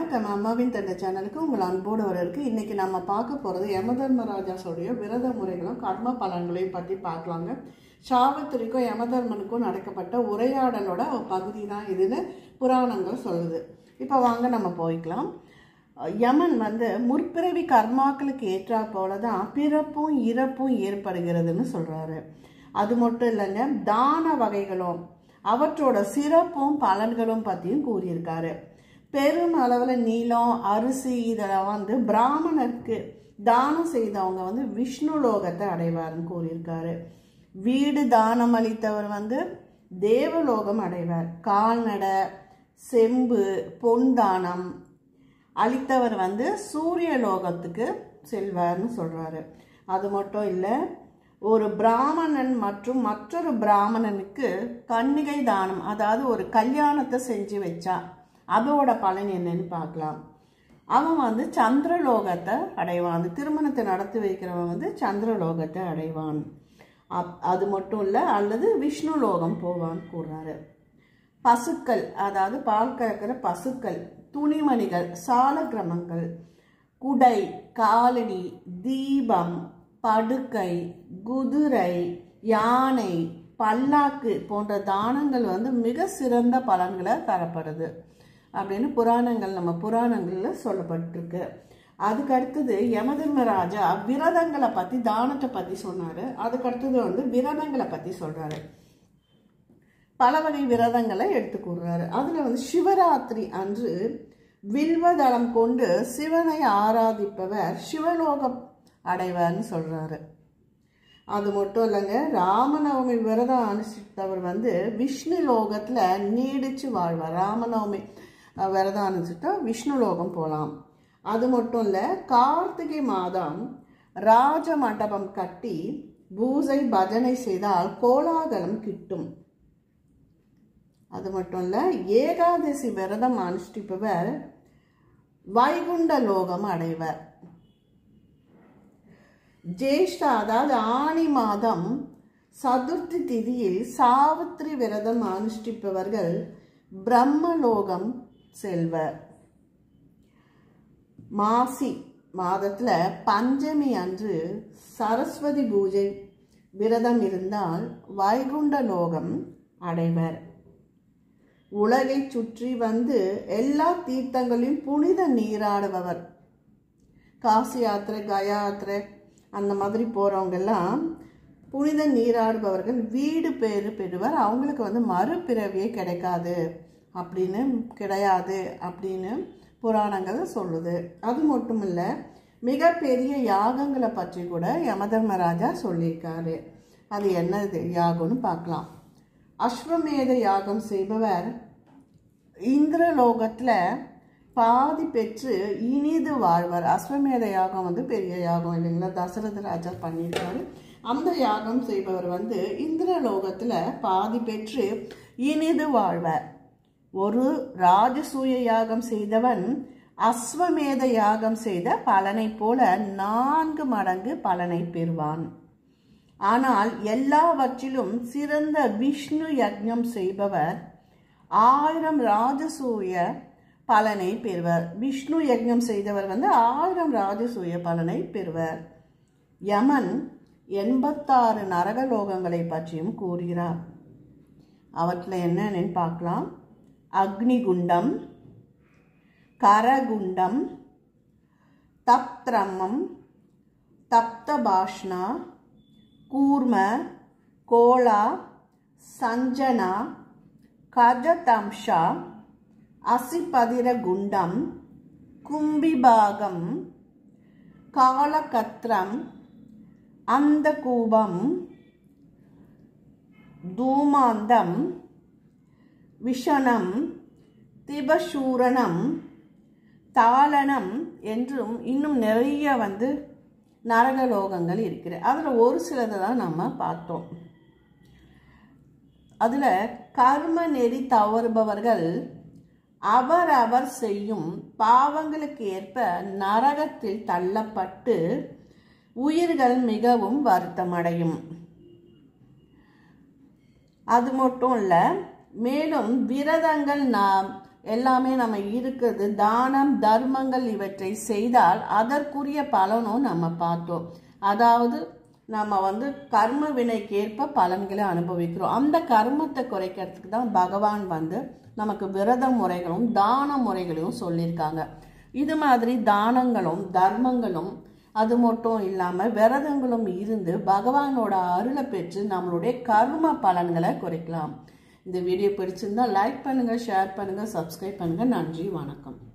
வணக்கம் அம்மாவின் தந்தை சேனலுக்கு உங்கள் அன்போடு வரருக்கு இன்னைக்கு நம்ம பார்க்க போகிறது யமதர்மராஜாஸோடைய விரத முறைகளும் கர்ம பலன்களையும் பற்றி பார்க்கலாங்க சாவித்திரிக்கும் யமதர்மனுக்கும் நடக்கப்பட்ட உரையாடலோட ஒரு பகுதி தான் இதுன்னு புராணங்கள் சொல்லுது இப்போ வாங்க நம்ம போய்க்கலாம் யமன் வந்து முற்பிறவி கர்மாக்களுக்கு ஏற்றா போல தான் பிறப்பும் இறப்பும் ஏற்படுகிறதுன்னு சொல்கிறாரு அது மட்டும் இல்லைங்க தான வகைகளும் அவற்றோட சிறப்பும் பலன்களும் பற்றியும் கூறியிருக்காரு பெரும் அளவில் நீளம் அரிசி இதெல்லாம் வந்து பிராமணருக்கு தானம் செய்தவங்க வந்து விஷ்ணு லோகத்தை அடைவார்னு கூறியிருக்காரு வீடு தானம் அளித்தவர் வந்து தேவலோகம் அடைவார் கால்நடை செம்பு பொன் தானம் அளித்தவர் வந்து சூரிய லோகத்துக்கு செல்வார்னு சொல்கிறாரு அது மட்டும் இல்லை ஒரு பிராமணன் மற்றும் மற்றொரு பிராமணனுக்கு கன்னிகை தானம் அதாவது ஒரு கல்யாணத்தை செஞ்சு வச்சா அதோட பலன் என்னன்னு பார்க்கலாம் அவன் வந்து சந்திரலோகத்தை அடைவான் அந்த திருமணத்தை நடத்தி வைக்கிறவன் வந்து சந்திரலோகத்தை அடைவான் அப் அது மட்டும் இல்லை அல்லது விஷ்ணு லோகம் போவான்னு கூறுறாரு பசுக்கள் அதாவது பால் கறக்கிற பசுக்கள் துணிமணிகள் சாலக்கிரமங்கள் குடை காலணி தீபம் படுக்கை குதிரை யானை பல்லாக்கு போன்ற தானங்கள் வந்து மிக சிறந்த பலன்களை தரப்படுது அப்படின்னு புராணங்கள் நம்ம புராணங்களில் சொல்லப்பட்டிருக்கு அதுக்கு அடுத்தது யமதர்மராஜா விரதங்களை பற்றி தானத்தை பற்றி சொன்னார் அதுக்கு அடுத்தது வந்து விரதங்களை பற்றி சொல்கிறாரு பல வகை விரதங்களை எடுத்து கூறுறாரு அதில் வந்து சிவராத்திரி அன்று வில்வதளம் கொண்டு சிவனை ஆராதிப்பவர் சிவலோகம் அடைவார்னு சொல்கிறாரு அது மட்டும் இல்லைங்க ராமநவமி விரதம் அனுஷ்டித்தவர் வந்து விஷ்ணு லோகத்தில் நீடிச்சு வாழ்வார் ராமநவமி விரதம் அனுஷ்டித்தா விஷ்ணு லோகம் போகலாம் அது மட்டும் இல்லை கார்த்திகை மாதம் ராஜ மண்டபம் கட்டி பூஜை பஜனை செய்தால் கோலாகலம் கிட்டும் அது மட்டும் இல்லை ஏகாதசி விரதம் அனுஷ்டிப்பவர் வைகுண்ட லோகம் அடைவர் ஜேஷ்டா அதாவது ஆணி மாதம் சதுர்த்தி திதியில் சாவித்திரி விரதம் அனுஷ்டிப்பவர்கள் பிரம்மலோகம் செல்வர் மாசி மாதத்தில் பஞ்சமி அன்று சரஸ்வதி பூஜை விரதம் இருந்தால் வைகுண்ட லோகம் அடைவர் உலகை சுற்றி வந்து எல்லா தீர்த்தங்களையும் புனித நீராடுபவர் காசி யாத்திரை கயா யாத்திரை அந்த மாதிரி போகிறவங்கெல்லாம் புனித நீராடுபவர்கள் வீடு பேரு பெறுவர் அவங்களுக்கு வந்து மறுபிறவியே கிடைக்காது அப்படின்னு கிடையாது அப்படின்னு புராணங்கள் சொல்லுது அது மட்டும் இல்லை மிகப்பெரிய யாகங்களை பற்றி கூட யமதர்மராஜா சொல்லியிருக்காரு அது என்னது யாகம்னு பார்க்கலாம் அஸ்வமேத யாகம் செய்பவர் இந்திரலோகத்தில் பாதி பெற்று இனிது வாழ்வார் அஸ்வமேத யாகம் வந்து பெரிய யாகம் இல்லைங்களா தசரத ராஜா பண்ணியிருக்காரு அந்த யாகம் செய்பவர் வந்து இந்திரலோகத்தில் பாதி பெற்று இனிது வாழ்வார் ஒரு ராஜசூய யாகம் செய்தவன் அஸ்வமேத யாகம் செய்த பலனை போல நான்கு மடங்கு பலனை பெறுவான் ஆனால் எல்லாவற்றிலும் சிறந்த விஷ்ணு யக்ஞம் செய்பவர் ஆயிரம் ராஜசூய பலனை பெறுவர் விஷ்ணு யக்ஞம் செய்தவர் வந்து ஆயிரம் ராஜசூய பலனை பெறுவர் யமன் எண்பத்தாறு நரகலோகங்களை பற்றியும் கூறுகிறார் அவற்றில் என்னன்னு பார்க்கலாம் அக்னிகுண்டம் கரகுண்டம் தப்திரம்மம் தப்தபாஷ்ணா கூர்ம கோலா சஞ்சனா கஜதம்ஷா அசிபதிர குண்டம் கும்பிபாகம் காலகத்திரம் அந்த கூபம் தூமாந்தம் விஷணம் திபசூரணம் தாளனம் என்றும் இன்னும் நிறைய வந்து நரகலோகங்கள் இருக்கிறது அதில் ஒரு சிலதை தான் நம்ம பார்த்தோம் அதில் கர்ம நெறி தவறுபவர்கள் அவரவர் செய்யும் பாவங்களுக்கு ஏற்ப நரகத்தில் தள்ளப்பட்டு உயிர்கள் மிகவும் வருத்தமடையும் அது மட்டும் இல்லை மேலும் விரதங்கள் நாம் எல்லாமே நம்ம இருக்குது தானம் தர்மங்கள் இவற்றை செய்தால் அதற்குரிய பலனும் நம்ம பார்த்தோம் அதாவது நம்ம வந்து கர்ம வினைக்கேற்ப பலன்களை அனுபவிக்கிறோம் அந்த கர்மத்தை குறைக்கிறதுக்கு தான் பகவான் வந்து நமக்கு விரத முறைகளும் தான முறைகளையும் சொல்லியிருக்காங்க இது மாதிரி தானங்களும் தர்மங்களும் அது மட்டும் இல்லாமல் விரதங்களும் இருந்து பகவானோட அருளை பெற்று நம்மளுடைய கர்ம பலன்களை குறைக்கலாம் இந்த வீடியோ பிடிச்சிருந்தா லைக் பண்ணுங்கள் ஷேர் பண்ணுங்கள் சப்ஸ்கிரைப் பண்ணுங்கள் நன்றி வணக்கம்